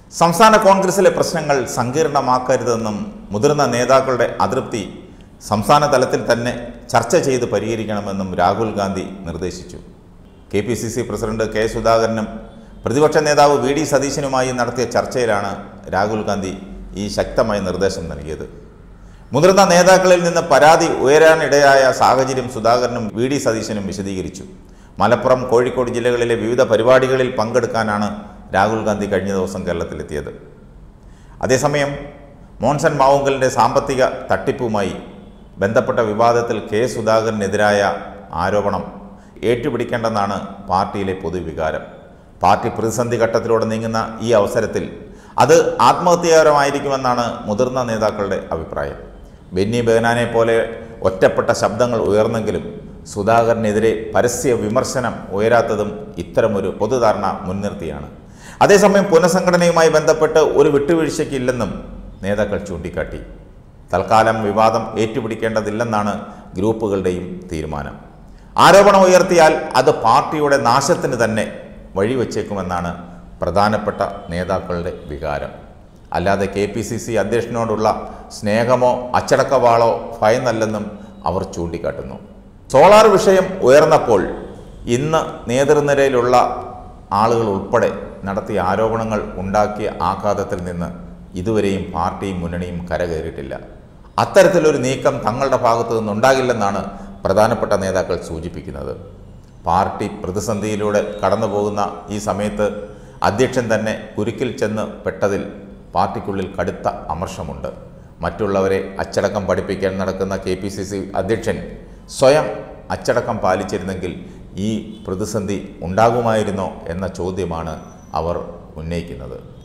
സംസ്ഥാന കോൺഗ്രസിലെ പ്രശ്നങ്ങൾ സങ്കീർണമാക്കരുതെന്നും മുതിർന്ന നേതാക്കളുടെ അതൃപ്തി സംസ്ഥാന തലത്തിൽ തന്നെ ചർച്ച ചെയ്ത് പരിഹരിക്കണമെന്നും രാഹുൽ ഗാന്ധി നിർദ്ദേശിച്ചു K P C C president K സുധാകരനും പ്രതിപക്ഷ നേതാവ് വി ഡി സതീശനുമായി നടത്തിയ ചർച്ചയിലാണ് രാഹുൽ ഗാന്ധി ഈ ശക്തമായ നിർദ്ദേശം നൽകിയത് മുതിർന്ന നേതാക്കളിൽ നിന്ന് പരാതി ഉയരാനിടയായ സാഹചര്യം സുധാകരനും വി ഡി സതീശനും വിശദീകരിച്ചു മലപ്പുറം കോഴിക്കോട് ജില്ലകളിലെ വിവിധ പരിപാടികളിൽ പങ്കെടുക്കാനാണ് രാഹുൽ ഗാന്ധി കഴിഞ്ഞ ദിവസം കേരളത്തിലെത്തിയത് അതേസമയം മോൻസൺ മാവുങ്കലിൻ്റെ സാമ്പത്തിക തട്ടിപ്പുമായി ബന്ധപ്പെട്ട വിവാദത്തിൽ കെ സുധാകരനെതിരായ ആരോപണം ഏറ്റുപിടിക്കേണ്ടെന്നാണ് പാർട്ടിയിലെ പൊതുവികാരം പാർട്ടി പ്രതിസന്ധി ഘട്ടത്തിലൂടെ നീങ്ങുന്ന ഈ അവസരത്തിൽ അത് ആത്മഹത്യാപരമായിരിക്കുമെന്നാണ് മുതിർന്ന നേതാക്കളുടെ അഭിപ്രായം ബെന്നി ബെഹനാനെ പോലെ ഒറ്റപ്പെട്ട ശബ്ദങ്ങൾ ഉയർന്നെങ്കിലും സുധാകരനെതിരെ പരസ്യ വിമർശനം ഉയരാത്തതും ഇത്തരമൊരു പൊതുധാരണ മുൻനിർത്തിയാണ് അതേസമയം പുനഃസംഘടനയുമായി ബന്ധപ്പെട്ട് ഒരു വിട്ടുവീഴ്ചയ്ക്കില്ലെന്നും നേതാക്കൾ ചൂണ്ടിക്കാട്ടി തൽക്കാലം വിവാദം ഏറ്റുപിടിക്കേണ്ടതില്ലെന്നാണ് ഗ്രൂപ്പുകളുടെയും തീരുമാനം ആരോപണം ഉയർത്തിയാൽ അത് പാർട്ടിയുടെ നാശത്തിന് തന്നെ വഴിവെച്ചേക്കുമെന്നാണ് പ്രധാനപ്പെട്ട നേതാക്കളുടെ വികാരം അല്ലാതെ കെ പി സി സി അധ്യക്ഷനോടുള്ള സ്നേഹമോ അച്ചടക്കവാളോ ഭയന്നല്ലെന്നും അവർ ചൂണ്ടിക്കാട്ടുന്നു സോളാർ വിഷയം ഉയർന്നപ്പോൾ ഇന്ന് നേതൃനിരയിലുള്ള ആളുകൾ ഉൾപ്പെടെ നടത്തിയ ആരോപണങ്ങൾ ഉണ്ടാക്കിയ ആഘാതത്തിൽ നിന്ന് ഇതുവരെയും പാർട്ടിയും മുന്നണിയും കരകയറിയിട്ടില്ല അത്തരത്തിലൊരു നീക്കം തങ്ങളുടെ ഭാഗത്തു നിന്നുണ്ടാകില്ലെന്നാണ് പ്രധാനപ്പെട്ട നേതാക്കൾ സൂചിപ്പിക്കുന്നത് പാർട്ടി പ്രതിസന്ധിയിലൂടെ കടന്നു പോകുന്ന ഈ സമയത്ത് അധ്യക്ഷൻ തന്നെ കുരുക്കിൽ ചെന്ന് പെട്ടതിൽ പാർട്ടിക്കുള്ളിൽ കടുത്ത അമർഷമുണ്ട് മറ്റുള്ളവരെ അച്ചടക്കം പഠിപ്പിക്കാൻ നടക്കുന്ന കെ പി സി സി അധ്യക്ഷൻ സ്വയം അച്ചടക്കം പാലിച്ചിരുന്നെങ്കിൽ ഈ പ്രതിസന്ധി ഉണ്ടാകുമായിരുന്നോ എന്ന ചോദ്യമാണ് അവർ ഉന്നയിക്കുന്നത്